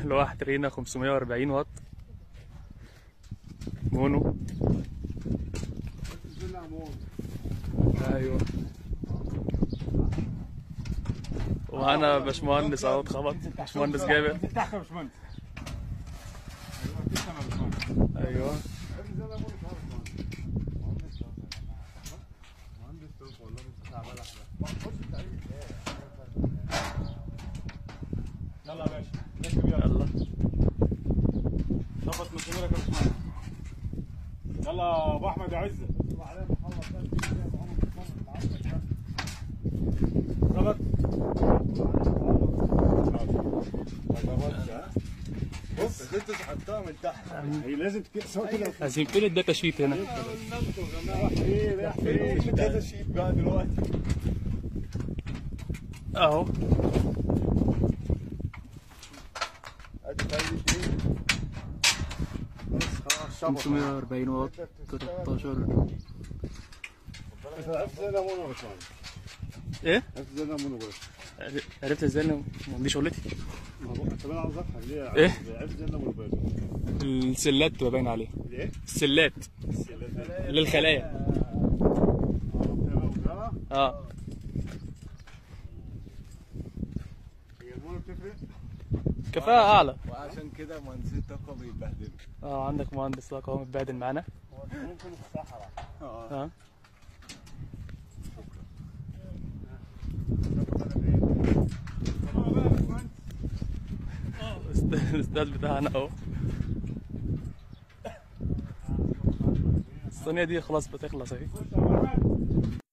لوحة رينا 540 واط مونو ايوه وانا باشمهندس اهو اتخبط باشمهندس جابر تحت يا باشمهندس ايوه يلا يا باشا ركب يلا يلا ظبط مساميرك يا باشمهندس يلا يا ابو احمد يا عزه ظبط بص انت حطها من تحت هي لازم تكسر كده عايزين فين الداتا شيت هنا ايه رايح فين كذا شيت بقى دلوقتي اهو ادي فايدة ايه بس خلاص شبط 540 واط 13 انت عرفت زي ده مونو يا باشمهندس ايه عرفت زي ده مونو بس عرفت ازاي انا ما دي شغلتي ما هو طب انا عاوز افهم ليه إيه؟ عرفت زي ده مونو بس السلات تبقى باين عليه ليه؟ السلات للخلايا اه هي المونو بتفرق؟ كفاءة اعلى وعشان كده مهندسين الطاقة بيتبهدلوا اه عندك مهندس طاقة اهو متبهدل معانا ممكن في الصحراء اه الاستاذ بتاعنا اهو الصينية دي خلاص بتخلص اهي